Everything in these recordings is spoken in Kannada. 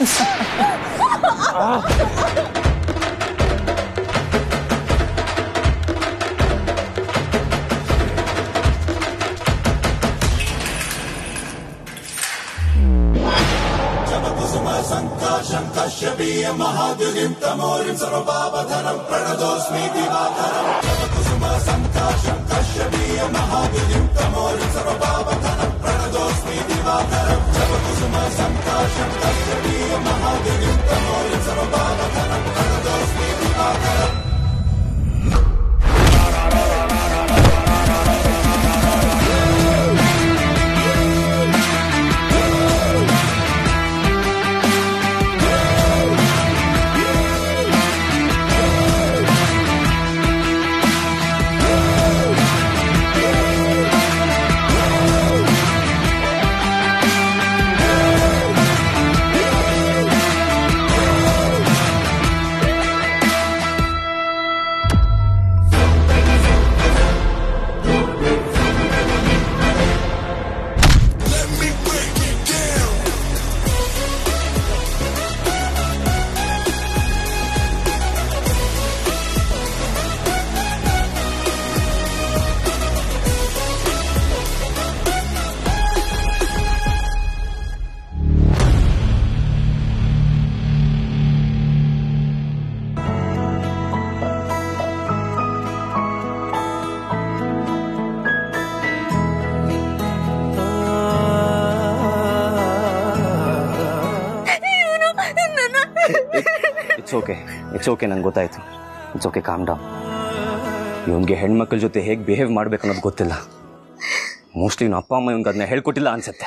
ಇಟ್ಸ್ ಓಕೆ ಇಟ್ಸ್ ಓಕೆ ನಂಗೆ ಗೊತ್ತಾಯ್ತು ಇಟ್ಸ್ ಓಕೆ ಕಾಮ್ ಡೌನ್ ಇವನಿಗೆ ಹೆಣ್ಮಕ್ಳ ಜೊತೆ ಹೇಗೆ ಬಿಹೇವ್ ಮಾಡ್ಬೇಕು ಅನ್ನೋದು ಗೊತ್ತಿಲ್ಲ ಮೋಸ್ಟ್ಲಿ ಇವ್ನ ಅಪ್ಪ ಅಮ್ಮ ಇವ್ನಿಗೆ ಅದನ್ನ ಹೇಳ್ಕೊಟ್ಟಿಲ್ಲ ಅನ್ಸುತ್ತೆ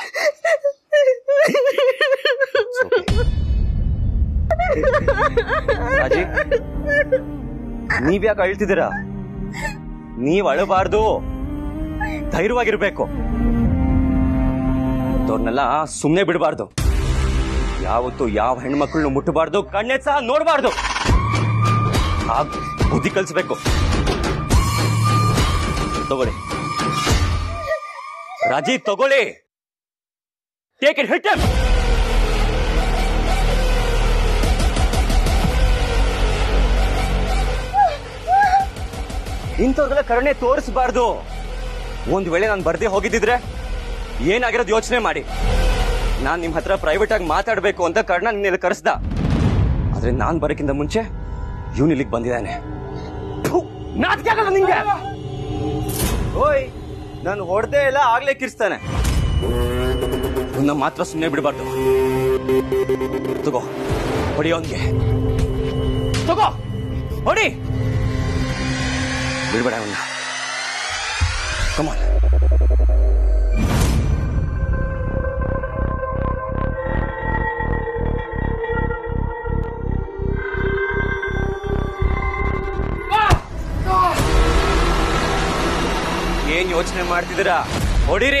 It's okay. ರಾಜಿ ನೀವ್ಯಾಕೆ ಅಳ್ತಿದ್ದೀರಾ ನೀವ್ ಅಳಬಾರ್ದು ಧೈರ್ಯವಾಗಿರ್ಬೇಕು ಅವ್ರನ್ನೆಲ್ಲ ಸುಮ್ಮನೆ ಬಿಡಬಾರ್ದು ಯಾವತ್ತು ಯಾವ ಹೆಣ್ಮಕ್ಳನ್ನು ಮುಟ್ಟಬಾರ್ದು ಕಣ್ಣೆ ಸಹ ನೋಡಬಾರ್ದು ಆಗ ಬುದ್ಧಿ ಕಲಿಸ್ಬೇಕು ತಗೊಳ್ಳಿ ರಾಜಿ ತಗೊಳ್ಳಿ ಟೇಕ್ ಇಟ್ ಹಿಟ್ ಇಂಥವ್ರಿಗೆಲ್ಲ ಕರುಣೆ ತೋರಿಸಬಾರ್ದು ಒಂದ್ ವೇಳೆ ನಾನು ಬರ್ದೇ ಹೋಗಿದ್ದಿದ್ರೆ ಏನಾಗಿರೋದು ಯೋಚನೆ ಮಾಡಿ ನಾನ್ ನಿಮ್ ಹತ್ರ ಪ್ರೈವೇಟ್ ಆಗಿ ಮಾತಾಡ್ಬೇಕು ಅಂತ ಕರ್ಣ ನಿನ್ನೆಲ್ಲ ಕರೆಸ್ದ ಆದ್ರೆ ನಾನ್ ಬರೋಕ್ಕಿಂತ ಮುಂಚೆ ಇವನ್ ಇಲ್ಲಿಗೆ ಬಂದಿದ್ದಾನೆ ಥು, ನಾಚಿಕೆ ಆಗಲ್ಲ ನಿಂಗೆ ಓಯ್ ನಾನು ಹೊಡೆದೇ ಇಲ್ಲ ಆಗ್ಲೇ ಕಿರ್ಸ್ತಾನೆ ಇವನ್ನ ಮಾತ್ರ ಸುಮ್ಮನೆ ಬಿಡಬಾರ್ದು ತಗೋ ಹೊಡಿ ಅವನ್ಗೆ ತಗೋ ಹೊಡಿ ಬಿಡ್ಬೇಡ ಅವನ್ನ ಕಮಾನ್ ಏನ್ ಯೋಚನೆ ಮಾಡ್ತಿದ್ದೀರಾ ಹೊಡಿರಿ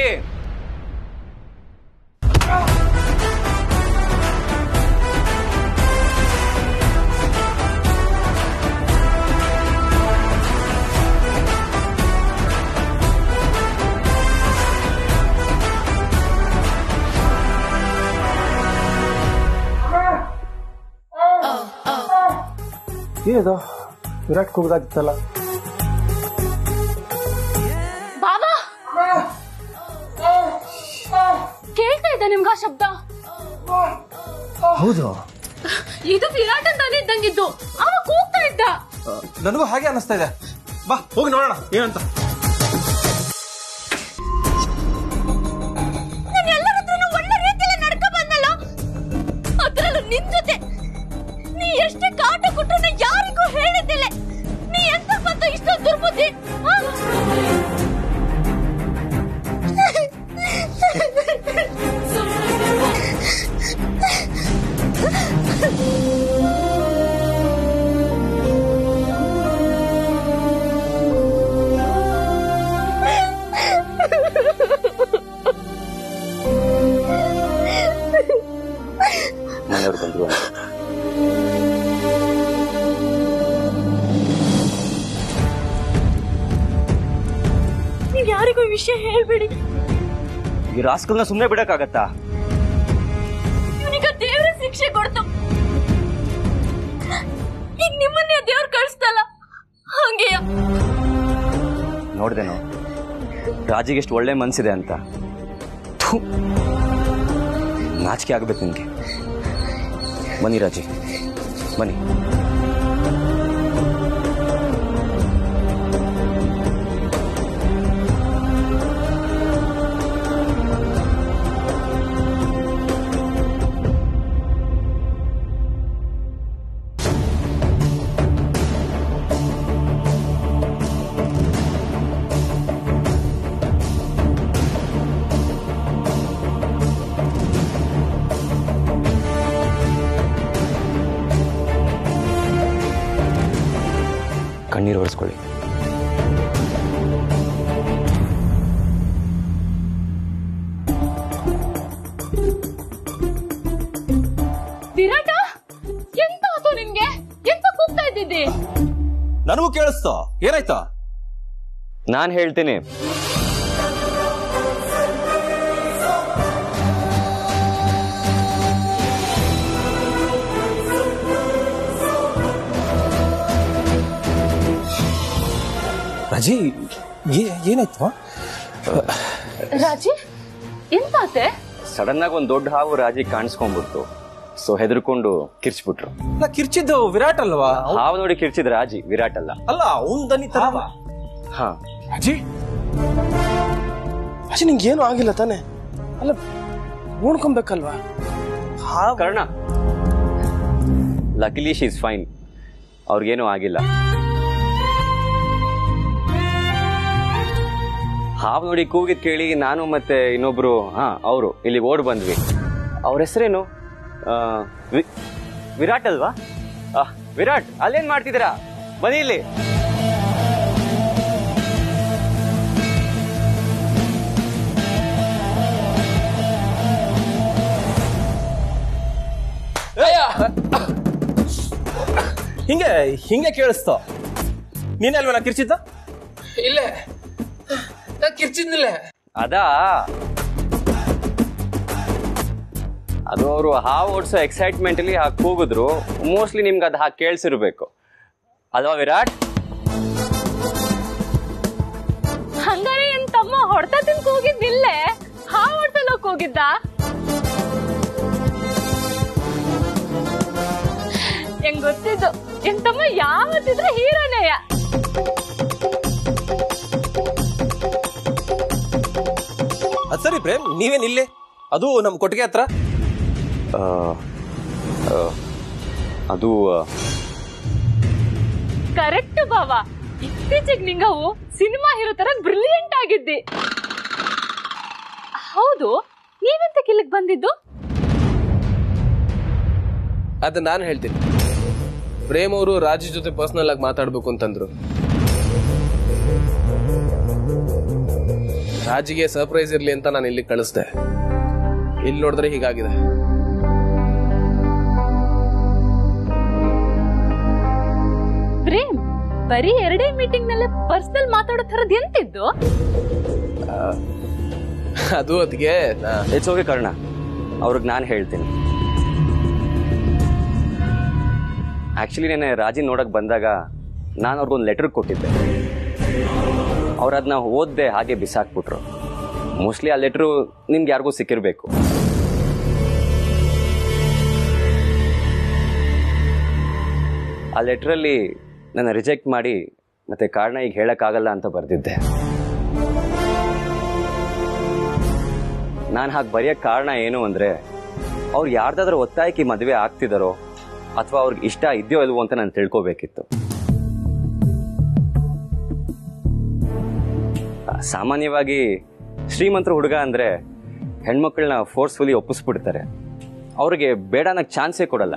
ಏನಿದು ವಿರಾಟ್ ಕೂಗ್ದಾಗಿತ್ತಲ್ಲ ಬಾಬಾ ಕೇಳ್ತಾ ಇದ್ದ ನಿಮ್ಗ ಆ ಶಬ್ದ ಹೌದು ಇದು ವಿರಾಟ್ ಅಂತಾನೆ ಇದ್ದಂಗಿದ್ದು ಅವ ಕೂಗ್ತಾ ಇದ್ದ ನನಗೂ ಹಾಗೆ ಅನಿಸ್ತಾ ಇದೆ ಬಾ ಹೋಗಿ ನೋಡೋಣ ಏನಂತ ನಾನು ಎಲ್ಲರ ಹತ್ರನೂ ಒಳ್ಳೆ ರೀತಿಯಲ್ಲಿ ನಡ್ಕ ಬಂದಲ್ಲ ಅದ್ರಲ್ಲೂ ನಿನ್ ಜೊತೆ ನೀ ಎಷ್ಟೇ ಕಾಟ ಕೊಟ್ರು ಯಾರಿಗೂ ಹೇಳಿದ್ದಿಲ್ಲ ನೀ ಎಂತ ಬಂತ ಇಷ್ಟ ದುರ್ಬುದ್ಧಿ ಆ? ಮನೆಯವ್ರು ಬಂದ್ರು ಅಂತ. ನೀವ್ ಯಾರಿಗೂ ಈ ವಿಷಯ ಹೇಳ್ಬೇಡಿ ಈ ರಾಸ್ಕಲ್ನ ಸುಮ್ಮನೆ ಬಿಡಕ್ಕಾಗತ್ತಾ ಇವನಿಗ ದೇವ್ರ ಶಿಕ್ಷೆ ಕೊಡ್ತು ಈಗ ನಿಮ್ಮನ್ನೇ ದೇವ್ರು ಕಳಿಸ್ತಲ್ಲ ಹಂಗೆಯ ನೋಡ್ದೇನೋ ರಾಜಿಗೆ ಎಷ್ಟು ಒಳ್ಳೆ ಮನ್ಸಿದೆ ಅಂತ ಥು. ನಾಚಿಕೆ ಆಗ್ಬೇಕು ನಿನ್ಗೆ ಬನ್ನಿ ರಾಜಿ ಬನ್ನಿ ಕಣ್ಣೀರು ಒರೆಸ್ಕೊಳ್ಳಿ ವಿರಾಟ ಎಂತ ಆತು ನಿನ್ಗೆ ಎಂತ ಕೂಗ್ತಾ ಇದ್ದಿದ್ದಿ ನನಗೂ ಕೇಳಿಸ್ತು ಏನಾಯ್ತು ನಾನು ಹೇಳ್ತೀನಿ ರಾಜಿ ಏ- ಏನಾಯ್ತು ರಾಜಿ ಎಂತ ಆತೆ ಸಡನ್ ಆಗಿ ಒಂದು ದೊಡ್ಡ ಹಾವು ರಾಜಿ ಕಾಣಿಸ್ಕೊಂಡ್ಬಿಡ್ತು ಸೊ ಹೆದರ್ಕೊಂಡು ಕಿರ್ಚ್ಬಿಟ್ರು ನಾ ಕಿರ್ಚಿದ್ದು ವಿರಾಟ್ ಅಲ್ವಾ ಅವ್ನ್- ಹಾವು ನೋಡಿ ಕಿರ್ಚಿದ ರಾಜಿ ವಿರಾಟ್ ಅಲ್ಲ ಅಲ್ಲ ಅವ್ನ್ ದನಿ ತರ ಹಾ ಅಜಿ ಅಜಿ ನಿಂಗೇನು ಆಗಿಲ್ಲ ತಾನೆ ಅಲ್ಲ ನೋಡ್ಕೊಬೇಕಲ್ವಾ Karna luckily she is fine ಅವ್ರಿಗೇನು ಆಗಿಲ್ಲ ಹಾವು ನೋಡಿ ಕೂಗಿದ್ ಕೇಳಿ ನಾನು ಮತ್ತೆ ಇನ್ನೊಬ್ರು ಹಾ ಅವರು ಇಲ್ಲಿ ಓಡ್ ಬಂದ್ವಿ ಅವ್ರ ಹೆಸರೇನು ಆ, ವಿ- ವಿರಾಟ್ ಅಲ್ವಾ ಆ, ವಿರಾಟ್ ಅಲ್ಲೇನ್ ಮಾಡ್ತಿದ್ದೀರಾ ಬನ್ನಿ ಇಲ್ಲಿ ಹಿಂಗೆ ಹಿಂಗೆ ಕೇಳಿಸ್ತು ನೀನೇ ಅಲ್ವಾ ನಾ ಕಿರ್ಚಿದ್ದ ಇಲ್ಲ ನಾ ಕಿರ್ಚಿದ್ನಿಲ್ಲ ಅದಾ ಅದು ಅವರು ಹಾವು ಓಡಿಸೋ ಎಕ್ಸೈಟ್ಮೆಂಟ್ ಅಲ್ಲಿ ಹಾಗೆ ಕೂಗಿದ್ರು ಮೋಸ್ಟ್ಲಿ ನಿಮ್ಗೆ ಅದು ಹಾಗೆ ಕೇಳಿಸಿರ್ಬೇಕು ಅಲ್ವಾ ವಿರಾಟ್ ಹಂಗಾರೆ ಎನ್ ತಮ್ಮ ಹೊಡ್ತ ತಿನ್ಕ ಹೋಗಿದ್ದಿಲ್ಲೇ ಹಾ ಹೊಡ್ತಲೋಕ್ ಹೋಗಿದ್ದ ಹೆಂಗ್ ಗೊತ್ತಿದ್ದು ಎನ್ ತಮ್ಮ ಯಾವತ್ತಿದ್ರೆ ಹೀರೋನೇಯ ಅದ್ ಸರಿ ಪ್ರೇಮ್ ನೀವೇನ್ ಇಲ್ಲೇ ಅದು ನಮ್ ಕೊಟ್ಟಿಗೆ ಹತ್ರ ಆ, ಆ, ಅದು ಆ, ಕರೆಕ್ಟ್ ಬಾವ ಇತ್ತೀಚೆಗೆ ನಿಂಗವು ಸಿನಿಮಾ ಹೀರೋ ತರ ಬ್ರಿಲಿಯಂಟ್ ಆಗಿದ್ದಿ ಹೌದು ನೀವೆಂತ ಇಲ್ಲಿಗ್ ಬಂದಿದ್ದು ಅದ ನಾನು ಹೇಳ್ತೀನಿ ಪ್ರೇಮ್ ಅವರು ರಾಜಿ ಜೊತೆ ಪರ್ಸನಲ್ ಆಗಿ ಮಾತಾಡ್ಬೇಕು ಅಂತಂದ್ರು ರಾಜಿಗೆ ಸರ್ಪ್ರೈಸ್ ಇರ್ಲಿ ಅಂತ ನಾನು ಇಲ್ಲಿ ಕಳಿಸ್ದೆ ಇಲ್ಲಿ ನೋಡಿದ್ರೆ ಹೀಗಾಗಿದೆ ಪ್ರೇಮ್ ಬರೀ ಎರಡೇ ಮೀಟಿಂಗ್ ನಲ್ಲಿ ಪರ್ಸನಲ್ ಮಾತಾಡೋ ಥರದ್ ಎಂತಿದ್ದು ಅದು ಅದಕ್ಕೆ ಇಟ್ಸ್ ಓಕೆ ಕರ್ಣ ಅವ್ರಿಗೆ ನಾನು ಹೇಳ್ತೀನಿ ಆಕ್ಚುಲಿ ನೆನೆ ರಾಜಿ ನೋಡಕ್ ಬಂದಾಗ ನಾನು ಅವ್ರಿಗೊಂದು ಲೆಟರ್ ಕೊಟ್ಟಿದ್ದೆ ಅವ್ರು ಅದನ್ನ ಓದ್ದೆ ಹಾಗೆ ಬಿಸಾಕ್ಬಿಟ್ರು ಮೋಸ್ಟ್ಲಿ ಆ ಲೆಟ್ರು ನಿಮ್ಗೆ ಯಾರಿಗೂ ಸಿಕ್ಕಿರ್ಬೇಕು ಆ ಲೆಟ್ರಲ್ಲಿ ನನ್ನ ರಿಜೆಕ್ಟ್ ಮಾಡಿ ಮತ್ತೆ ಕಾರಣ ಈಗ ಹೇಳಕ್ಕಾಗಲ್ಲ ಅಂತ ಬರೆದಿದ್ದೆ ನಾನು ಹಾಗೆ ಬರೆಯೋಕ್ಕೆ ಕಾರಣ ಏನು ಅಂದರೆ ಅವ್ರು ಯಾರ್ದಾದ್ರೂ ಒತ್ತಾಯಕ್ಕೆ ಮದುವೆ ಆಗ್ತಿದಾರೋ ಅಥವಾ ಅವ್ರಿಗೆ ಇಷ್ಟ ಇದೆಯೋ ಇಲ್ವೋ ಅಂತ ನಾನು ತಿಳ್ಕೊಬೇಕಿತ್ತು ಆ, ಸಾಮಾನ್ಯವಾಗಿ ಶ್ರೀಮಂತರ ಹುಡುಗ ಅಂದರೆ ಹೆಣ್ಮಕ್ಳನ್ನ ಫೋರ್ಸ್ಫುಲಿ ಒಪ್ಪಿಸ್ಬಿಡ್ತಾರೆ ಅವ್ರಿಗೆ ಬೇಡ ಅನ್ನೋಕ್ಕೆ ಚಾನ್ಸೇ ಕೊಡಲ್ಲ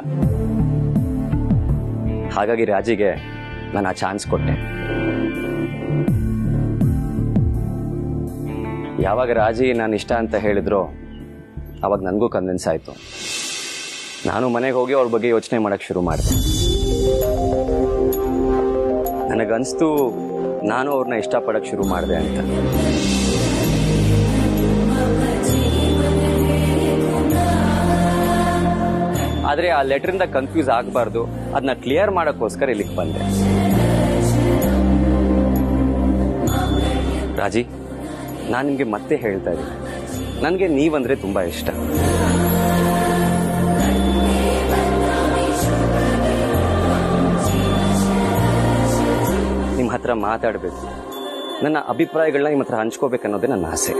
ಹಾಗಾಗಿ ರಾಜಿಗೆ ನಾನು ಆ ಚಾನ್ಸ್ ಕೊಟ್ಟೆ ಯಾವಾಗ ರಾಜಿ ನಾನು ಇಷ್ಟ ಅಂತ ಹೇಳಿದ್ರೋ ಅವಾಗ ನನಗೂ ಕನ್ವಿನ್ಸ್ ಆಯಿತು ನಾನು ಮನೆಗೆ ಹೋಗಿ ಅವ್ರ ಬಗ್ಗೆ ಯೋಚನೆ ಮಾಡಕ್ಕೆ ಶುರು ಮಾಡಿದೆ ನನಗನ್ಸ್ತು ನಾನು ಅವ್ರನ್ನ ಇಷ್ಟಪಡಕ್ಕೆ ಶುರು ಮಾಡಿದೆ ಅಂತ ಆದ್ರೆ ಆ ಲೆಟರಿಂದ ಕನ್ಫ್ಯೂಸ್ ಆಗಬಾರ್ದು ಅದನ್ನ ಕ್ಲಿಯರ್ ಮಾಡೋಕ್ಕೋಸ್ಕರ ಇಲ್ಲಿಗೆ ಬಂದೆ ರಾಜಿ ನಾನು ನಿಮಗೆ ಮತ್ತೆ ಹೇಳ್ತಾ ಇದ್ದೀನಿ ನನಗೆ ನೀವಂದ್ರೆ ತುಂಬಾ ಇಷ್ಟ ನಿಮ್ಮ ಹತ್ರ ಮಾತಾಡಬೇಕು ನನ್ನ ಅಭಿಪ್ರಾಯಗಳನ್ನ ನಿಮ್ಮ ಹತ್ರ ಹಂಚ್ಕೋಬೇಕನ್ನೋದೇ ನನ್ನ ಆಸೆ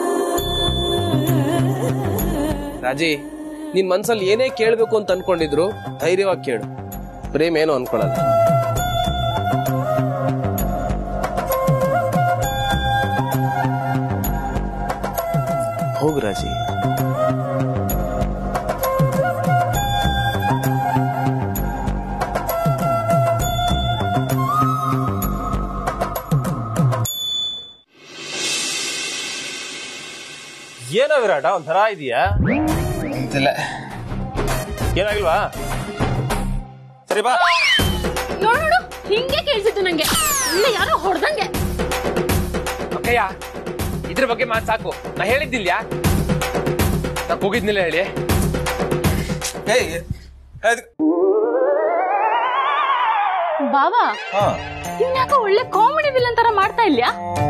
ರಾಜಿ ನಿನ್ ಮನ್ಸಲ್ಲಿ ಏನೇ ಕೇಳ್ಬೇಕು ಅಂತ ಅನ್ಕೊಂಡಿದ್ರು ಧೈರ್ಯವಾಗಿ ಕೇಳು ಪ್ರೇಮ್ ಏನು ಅನ್ಕೊಳಲ್ಲ ಹೋಗು ರಾಜಿ ಏನೋ ವಿರಾಟ ಒಂಥರ ಇದೆಯಾ ಅಂತಿಲ್ಲ ಏನಾಗಿಲ್ವಾ ಸರಿ ಬಾ ನೋಡು ನೋಡು ಹಿಂಗೆ ಕೇಳಿಸಿತ್ತು ನಂಗೆ ಇಲ್ಲ ಯಾರೋ ಹೊಡ್ದಂಗೆ ಅಕ್ಕಯ್ಯ ಇದ್ರ ಬಗ್ಗೆ ಮಾತು ಸಾಕು ನಾ ಹೇಳಿದ್ದಿಲ್ಯಾ ನಾ ಹೋಗಿದ್ನಿಲ್ಲ ಹೇಳಿ ಬಾವಾ ಹಾ ಇನ್ಯಾಕೋ ಒಳ್ಳೆ ಕಾಮಿಡಿ ವಿಲನ್ ತರ ಮಾಡ್ತಾ ಇಲ್ಯಾ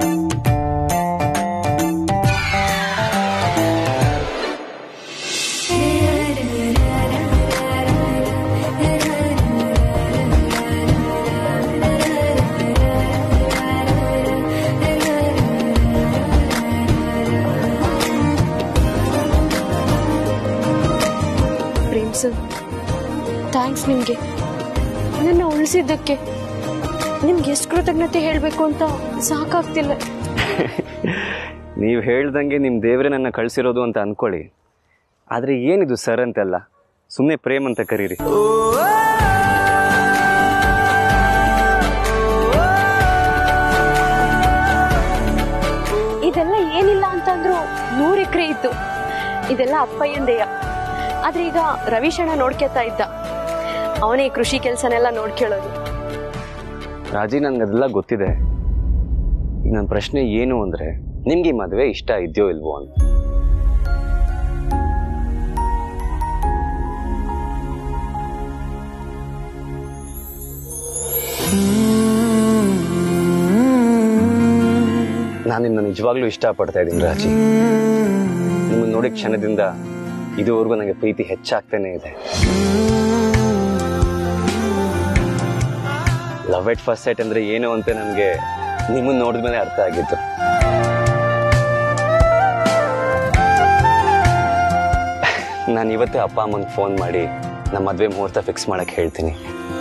ಪ್ರೇಮ್ ಸರ್ ಥ್ಯಾಂಕ್ಸ್ ನಿಮಗೆ ನನ್ನ ಉಳಿಸಿದ್ದಕ್ಕೆ ನಿಮ್ಗೆ ಎಷ್ಟು ಕೃತಜ್ಞತೆ ಹೇಳಬೇಕು ಅಂತ ಸಾಕಾಗ್ತಿಲ್ಲ ನೀವು ಹೇಳ್ದಂಗೆ ನಿಮ್ಮ ದೇವರೇ ನನ್ನ ಕಳಿಸಿರೋದು ಅಂತ ಅನ್ಕೊಳ್ಳಿ ಆದರೆ ಏನಿದು ಸರ್ ಅಂತೆಲ್ಲ ಸುಮ್ಮನೆ ಪ್ರೇಮ್ ಅಂತ ಕರೀರಿ ಇದೆಲ್ಲ ಏನಿಲ್ಲ ಅಂತಂದ್ರು ನೂರು ಎಕರೆ ಇತ್ತು ಇದೆಲ್ಲ ಅಪ್ಪಯ್ಯಂದೆಯ ಆದ್ರೆ ಈಗ ರವೀಶಣ್ಣ ನೋಡ್ಕೊತಾ ಇದ್ದ ಅವನೇ ಈ ಕೃಷಿ ಕೆಲಸನೆಲ್ಲ ನೋಡ್ಕೊಳ್ಳೋದು ರಾಜಿ ನನಗದೆಲ್ಲ ಗೊತ್ತಿದೆ ಈಗ ನನ್ನ ಪ್ರಶ್ನೆ ಏನು ಅಂದರೆ ನಿಮ್ಗೆ ಈ ಮದುವೆ ಇಷ್ಟ ಇದೆಯೋ ಇಲ್ವೋ ಅಂತ ನಾನು ನಿನ್ನ ನಿಜವಾಗ್ಲೂ ಇಷ್ಟಪಡ್ತಾ ಇದ್ದೀನಿ ರಾಜಿ ನಿಮ್ಮನ್ನು ನೋಡಿದ ಕ್ಷಣದಿಂದ ಇದುವರೆಗೂ ನನಗೆ ಪ್ರೀತಿ ಹೆಚ್ಚಾಗ್ತಾನೆ ಇದೆ ಲವ್ ಎಟ್ ಫಸ್ಟ್ ಸೈಟ್ ಅಂದ್ರೆ ಏನು ಅಂತ ನನಗೆ ನಿಮ್ಮನ್ನ ನೋಡಿದ ಮೇಲೆ ಅರ್ಥ ಆಗಿತ್ತು ನಾನು ಇವತ್ತೇ ಅಪ್ಪ ಅಮ್ಮಂಗೆ ಫೋನ್ ಮಾಡಿ ನಮ್ಮ ಮದುವೆ ಮುಹೂರ್ತ ಫಿಕ್ಸ್ ಮಾಡಕ್ಕೆ ಹೇಳ್ತೀನಿ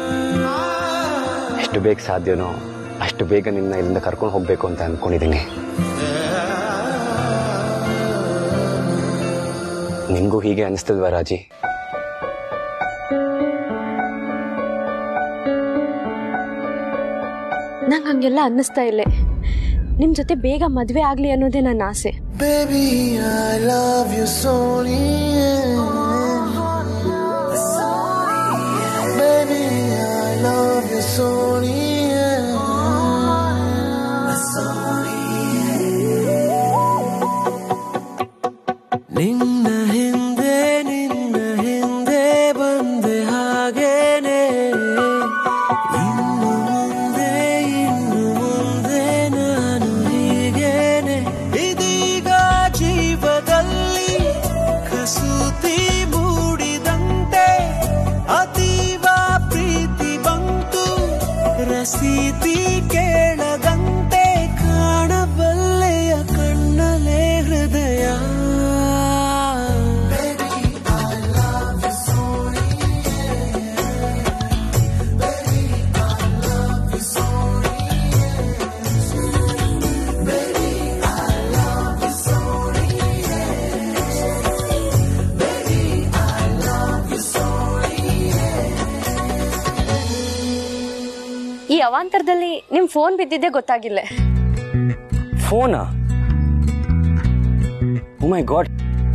ಎಷ್ಟು ಬೇಗ ಸಾಧ್ಯನೋ ಅಷ್ಟು ಬೇಗ ನಿನ್ನ ಇಲ್ಲಿಂದ ಕರ್ಕೊಂಡು ಹೋಗ್ಬೇಕು ಅಂತ ಅನ್ಕೊಂಡಿದ್ದೀನಿ ನಿಮಗೂ ಹೀಗೆ ಅನಿಸ್ತಲ್ವಾ ರಾಜಿ ನಂಗೆ ಹಂಗೆಲ್ಲ ಅನ್ನಿಸ್ತಾ ಇಲ್ಲ ನಿಮ್ ಜೊತೆ ಬೇಗ ಮದ್ವೆ ಆಗ್ಲಿ ಅನ್ನೋದೇ ನನ್ನ ಆಸೆ Baby, I love you, Sonia. Baby, I love you, Sonia. ನಿನ್ನ ಹಿಂದೆ ನಿನ್ನ ಹಿಂದೆ ಬಂದೆ ಹಾಗೇನೆ ಇನ್ನು ಮುಂದೆ ಇನ್ನು ಮುಂದೆ ನಾನು ಹೀಗೇನೆ ಇದೀಗ ಜೀವದಲ್ಲಿ ಕಸೂತಿ ಮೂಡಿದಂತೆ ಅತೀವ ಪ್ರೀತಿ ಬಂತು ರಸೀತಿ ಕೇಳದಂತೆ ಕಾಣಬಲ್ಲೆಯ ಕಣ್ಣಲೆ ಹೃದಯ ಈ ಅವಾಂತರದಲ್ಲಿ ನಿಮ್ ಫೋನ್ ಬಿದ್ದಿದ್ದೇ ಗೊತ್ತಾಗಿಲ್ಲ ಫೋನಾ my god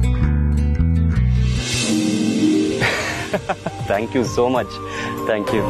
thank you so much thank you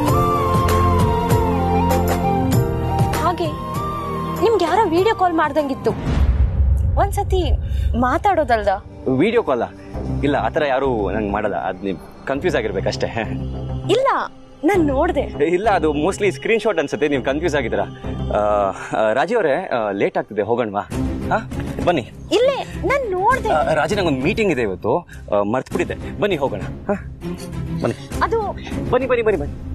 ಹಾಗೆ ನಿಮ್ಗೆ ಯಾರೋ ವಿಡಿಯೋ ಕಾಲ್ ಮಾಡ್ದಂಗಿತ್ತು ಒಂದ್ಸತಿ ಮಾತಾಡೋದಲ್ದ ವಿಡಿಯೋ ಕಾಲ ಇಲ್ಲ ಆತರ ಯಾರು ನಂಗೆ ಮಾಡಲ್ಲ ಅದ್ ನೀವು ಕನ್ಫ್ಯೂಸ್ ಆಗಿರ್ಬೇಕಷ್ಟೇ ಇಲ್ಲ ನಾನ್ ನೋಡ್ದೆ ಇಲ್ಲ ಅದು ಮೋಸ್ಟ್ಲಿ ಸ್ಕ್ರೀನ್ ಶಾಟ್ ಅನ್ಸುತ್ತೆ ನೀವು ಕನ್ಫ್ಯೂಸ್ ಆಗಿದ್ದೀರಾ ಆ, ಆ, ರಾಜಿ ಅವರೇ ಲೇಟ್ ಆಗ್ತಿದೆ ಹೋಗೋಣವಾ ಹಾ ಬನ್ನಿ ಇಲ್ಲೇ ನಾನ್ ನೋಡ್ದೆ ಆ, ರಾಜಿ ನಂಗೊಂದು ಮೀಟಿಂಗ್ ಇದೆ ಇವತ್ತು ಮರ್ತ್ಬಿಟ್ಟಿದ್ದೆ ಬನ್ನಿ ಹೋಗೋಣ ಹಾ ಬನ್ನಿ ಅದು ಬನ್ನಿ ಬನ್ನಿ ಬನ್ನಿ ಬನ್ನಿ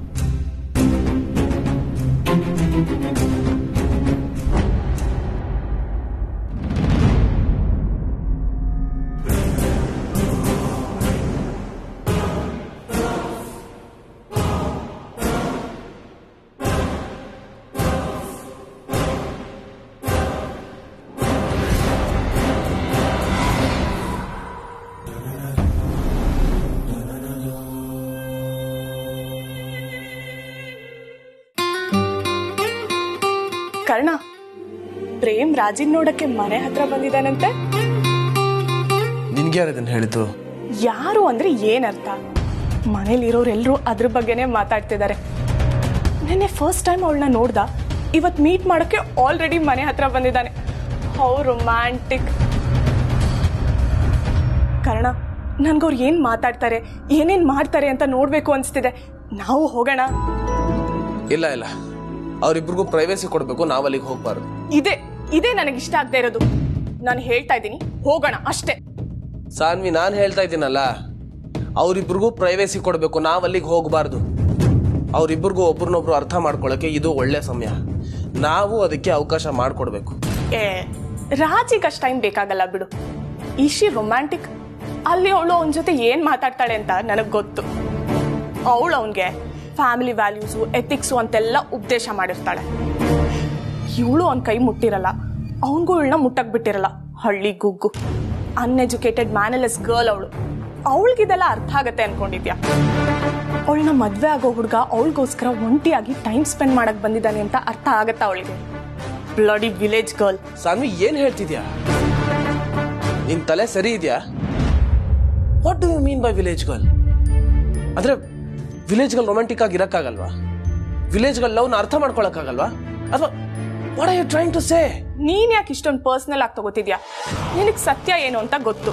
ಕರ್ಣ ಪ್ರೇಮ್ ರಾಜಿನ್ ನೋಡಕ್ಕೆ ಮನೆ ಹತ್ರ ಬಂದಿದ್ದಾನಂತೆ ನಿನ್ಗೆ ಯಾರು ಇದನ್ನ ಹೇಳಿದ್ದು ಯಾರು ಅಂದ್ರೆ ಏನರ್ಥ ಮನೇಲಿರೋರೆಲ್ಲರೂ ಅದ್ರ ಬಗ್ಗೆನೇ ಮಾತಾಡ್ತಿದ್ದಾರೆ ನೆನ್ನೆ ಫಸ್ಟ್ ಟೈಮ್ ಅವಳನ್ನ ನೋಡ್ದ ಇವತ್ ಮೀಟ್ ಮಾಡಕ್ಕೆ ಆಲ್ರೆಡಿ ಮನೆ ಹತ್ರ ಬಂದಿದ್ದಾನೆ ಹೌ ರೊಮ್ಯಾಂಟಿಕ್ ಕರ್ಣ ನನ್ಗವ್ರು ಏನ್ ಮಾತಾಡ್ತಾರೆ ಏನೇನ್ ಮಾಡ್ತಾರೆ ಅಂತ ನೋಡ್ಬೇಕು ಅನ್ಸ್ತಿದೆ ನಾವು ಹೋಗೋಣ ಇಲ್ಲ ಇಲ್ಲ ಅವ್ರಿಬ್ರಿಗೂ ಪ್ರೈವೇಸಿ ಕೊಡ್ಬೇಕು ನಾವ್ ಅಲ್ಲಿಗೆ ಹೋಗ್ಬಾರ್ದು ಇದೇ ಇದೇ ನನಗೆ ಇಷ್ಟ ಆಗದೆ ಇರೋದು ನಾನು ಹೇಳ್ತಾ ಇದ್ದೀನಿ ಹೋಗೋಣ ಅಷ್ಟೇ ಸಾನ್ವಿ ನಾನ್ ಹೇಳ್ತಾ ಇದ್ದೀನಲ್ಲ ಅವ್ರಿಬ್ರಿಗೂ ಪ್ರೈವೇಸಿ ಕೊಡ್ಬೇಕು ನಾವ್ ಅಲ್ಲಿಗೆ ಹೋಗ್ಬಾರ್ದು ಅವ್ರಿಬ್ರಿಗೂ ಒಬ್ರನ್ನೊಬ್ರು ಅರ್ಥ ಮಾಡ್ಕೊಳಕ್ಕೆ ಇದು ಒಳ್ಳೆ ಸಮಯ ನಾವು ಅದಕ್ಕೆ ಅವಕಾಶ ಮಾಡ್ಕೊಡ್ಬೇಕು ಏ ರಾಜಿಗೆ ಅಷ್ಟು ಟೈಮ್ ಬೇಕಾಗಲ್ಲ ಬಿಡು ಇಶಿ ರೊಮ್ಯಾಂಟಿಕ್ ಅಲ್ಲಿ ಅವಳು ಅವನ ಜೊತೆ ಏನ್ ಮಾತಾಡ್ತಾಳೆ ಅಂತ ನನಗೆ ಗೊತ್ತು ಅವಳು ಅವನಿಗೆ ಫ್ಯಾಮಿಲಿ ವ್ಯಾಲ್ಯೂಸು ಎಥಿಕ್ಸು ಅಂತೆಲ್ಲ ಉಪದೇಶ ಮಾಡಿರ್ತಾಳೆ ಇವಳು ಅವನ ಕೈ ಮುಟ್ಟಿರಲ್ಲ ಅವನಿಗೂ ಇವಳನ್ನ ಮುಟ್ಟಕ್ ಬಿಟ್ಟಿರಲ್ಲ ಹಳ್ಳಿ ಗುಗ್ಗು ಅನ್ಎಜುಕೇಟೆಡ್ ಮ್ಯಾನಲೆಸ್ ಗರ್ಲ್ ಅವಳು ಅವಳಿಗಿದೆಲ್ಲ ಅರ್ಥ ಆಗತ್ತೆ ಅನ್ಕೊಂಡಿದ್ಯಾ ಅವಳನ್ನ ಮದ್ವೆ ಆಗೋ ಹುಡುಗ ಅವಳಿಗೋಸ್ಕರ ಒಂಟಿಯಾಗಿ ಟೈಮ್ ಸ್ಪೆಂಡ್ ಮಾಡಕ್ ಬಂದಿದ್ದಾನೆ ಅಂತ ಅರ್ಥ ಆಗತ್ತಾ ಅವಳಿಗೆ ಬ್ಲಡಿ ವಿಲೇಜ್ ಗರ್ಲ್ ಸಾನ್ವಿ ಏನ್ ಹೇಳ್ತಿದ್ಯಾ ನಿನ್ ತಲೆ ಸರಿ ಇದೆಯಾ what do you mean by village girl ಅಂದ್ರೆ ವಿಲೇಜ್ ಗರ್ಲ್ ರೊಮ್ಯಾಂಟಿಕ್ ಆಗಿ ಇರಕ್ಕಾಗಲ್ವಾ ವಿಲೇಜ್ ಗರ್ಲ್ ಲವ್ನ ಅರ್ಥ ಮಾಡ್ಕೊಳಕ್ಕಾಗಲ್ವಾ ಅಥವಾ what are you trying to say ನೀನ್ ಯಾಕೆ ಇಷ್ಟೊಂದು ಪರ್ಸನಲ್ ಆಗಿ ತಗೋತಿದ್ಯಾ ನಿನಗ್ ಸತ್ಯ ಏನು ಅಂತ ಗೊತ್ತು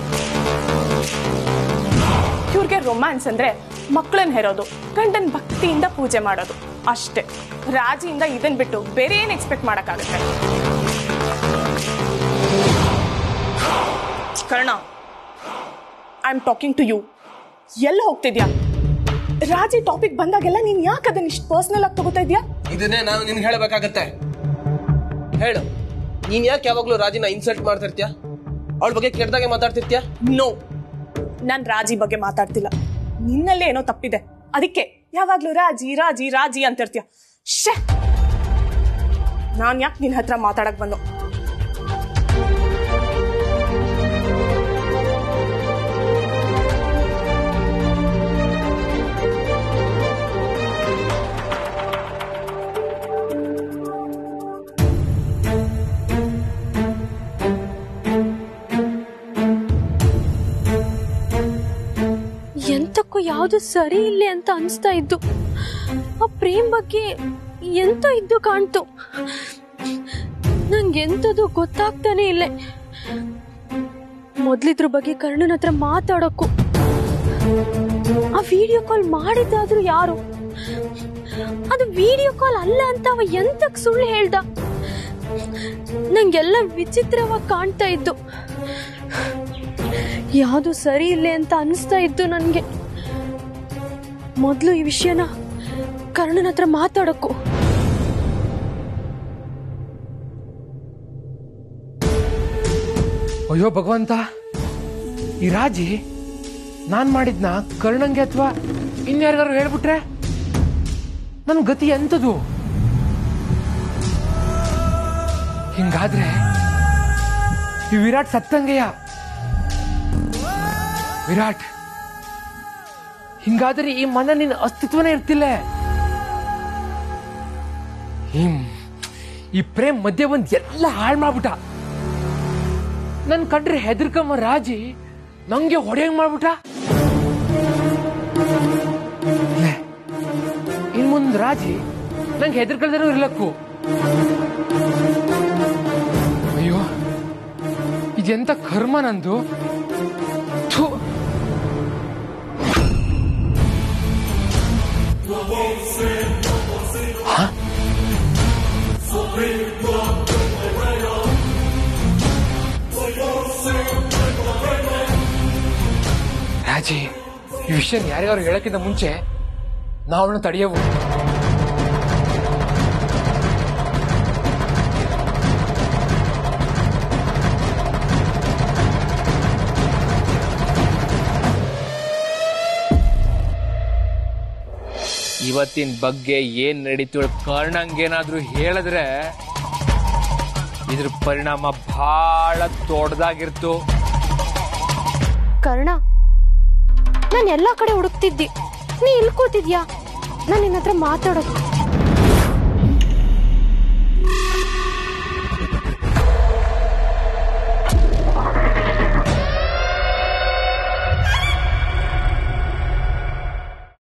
ಇವ್ರಿಗೆ ರೊಮ್ಯಾನ್ಸ್ ಅಂದ್ರೆ ಮಕ್ಕಳನ್ನ ಹೆರೋದು ಗಂಡನ್ ಭಕ್ತಿಯಿಂದ ಪೂಜೆ ಮಾಡೋದು ಅಷ್ಟೇ ರಾಜಿಯಿಂದ ಇದನ್ ಬಿಟ್ಟು ಬೇರೆ ಏನ್ ಎಕ್ಸ್ಪೆಕ್ಟ್ ಮಾಡಕ್ಕಾಗತ್ತೆ Karna I am talking to you ಎಲ್ಲ ಹೋಗ್ತಿದ್ಯಾ ರಾಜಿ ಟಾಪಿಕ್ ಬಂದಾಗೆಲ್ಲ ನೀನ್ ಯಾಕೆ ಅದನ್ನ ಇಷ್ಟು ಪರ್ಸನಲ್ ಆಗಿ ತಗೋತಾ ಇದ್ಯಾ ಇದನ್ನೇ ನಾನು ನಿನ್ಗೆ ಹೇಳಬೇಕಾಗತ್ತೆ ಹೇಳು ನೀನ್ ಯಾಕೆ ಯಾವಾಗ್ಲೂ ರಾಜಿನ ಇನ್ಸಲ್ಟ್ ಮಾಡ್ತಾ ಇರ್ತೀಯ ಅವಳ ಬಗ್ಗೆ ಕೆಟ್ಟದಾಗೆ ಮಾತಾಡ್ತಿರ್ತೀಯ ನೋ ನಾನ್ ರಾಜಿ ಬಗ್ಗೆ ಮಾತಾಡ್ತಿಲ್ಲ ನಿನ್ನಲ್ಲೇ ಏನೋ ತಪ್ಪಿದೆ ಅದಕ್ಕೆ ಯಾವಾಗ್ಲೂ ರಾಜಿ ರಾಜಿ ರಾಜಿ ಅಂತಿರ್ತೀಯ ಶೇ ನಾನ್ ಯಾಕೆ ನಿನ್ ಹತ್ರ ಮಾತಾಡಕ್ ಬಂದು ಎಂತಕ್ಕೂ ಯಾವುದು ಸರಿ ಇಲ್ಲ ಅಂತ ಅನ್ಸ್ತಾ ಇದ್ದು ಆ ಪ್ರೇಮ್ ಬಗ್ಗೆ ಎಂತ ಇದ್ದು ಕಾಣ್ತು ನಂಗೆಂತದು ಗೊತ್ತಾಗ್ತಾನೆ ಇಲ್ಲ ಮೊದ್ಲಿದ್ರ ಬಗ್ಗೆ ಕರ್ಣನ್ ಹತ್ರ ಮಾತಾಡೋಕು ಆ ವಿಡಿಯೋ ಕಾಲ್ ಮಾಡಿದ್ದಾದ್ರೂ ಯಾರು ಅದು ವಿಡಿಯೋ ಕಾಲ್ ಅಲ್ಲ ಅಂತ ಅವ ಎಂತಕ್ ಸುಳ್ಳು ಹೇಳ್ದ ನಂಗೆಲ್ಲ ವಿಚಿತ್ರವಾಗಿ ಕಾಣ್ತಾ ಇದ್ದು ಯಾವುದು ಸರಿ ಇಲ್ಲ ಅಂತ ಅನಿಸ್ತಾ ಇತ್ತು ನನಗೆ ಮೊದಲು ಈ ವಿಷಯನ ಕರ್ಣನ ಹತ್ರ ಮಾತಾಡಕ್ಕೂ ಅಯ್ಯೋ ಭಗವಂತ ಈ ರಾಜಿ ನಾನ್ ಮಾಡಿದ್ನ ಕರ್ಣಂಗೆ ಅಥವಾ ಇನ್ಯಾರಿಗಾರು ಹೇಳ್ಬಿಟ್ರೆ ನನ್ ಗತಿ ಎಂತದು ಹಿಂಗಾದ್ರೆ ಈ ವಿರಾಟ್ ಸತ್ತಂಗೆಯ ವಿರಾಟ್ ಹಿಂಗಾದ್ರೆ ಈ ಮನ ನಿನ್ನ ಅಸ್ತಿತ್ವನೇ ಇರ್ತಿಲ್ಲ ಈ- ಈ ಪ್ರೇಮ್ ಮಧ್ಯೆ ಬಂದ್ ಎಲ್ಲ ಹಾಳು ಮಾಡ್ಬಿಟ್ಟ ನನ್ ಕಂಡ್ರೆ ಹೆದರ್ಕಮ್ಮ ರಾಜಿ ನಂಗೆ ಹೊಡೆಯಂಗ್ ಮಾಡ್ಬಿಟ್ಟ ಲೇ, ಇನ್ ಮುಂದ್ ರಾಜಿ ನಂಗೆ ಹೆದರ್ಕಲ್ದೇನೂ ಇರ್ಲಕ್ಕು ಅಯ್ಯೋ ಇದೆಂತ ಕರ್ಮ ನಂದು ಥು. ಹ? ರಾಜಿ ಈ ವಿಷಯ ಯಾರ್ಯಾರು ಹೇಳಕ್ಕಿಂತ ಮುಂಚೆ ನಾವು ಅವಳನ್ನ ತಡೆಯವು ಇವತ್ತಿನ ಬಗ್ಗೆ ಏನ್ ನಡೀತು ಕರ್ಣಂಗೇನಾದ್ರೂ ಹೇಳಿದ್ರೆ ಇದ್ರ ಪರಿಣಾಮ ಬಹಳ ದೊಡ್ಡದಾಗಿರ್ತು ಕರ್ಣ ನಾನು ಎಲ್ಲಾ ಕಡೆ ಹುಡುಕ್ತಿದ್ದಿ ನೀ ಇಲ್ಲಿ ಕೂತಿದ್ಯಾ ನಾನು ನಿನ್ನ ಹತ್ರ ಮಾತಾಡೋದು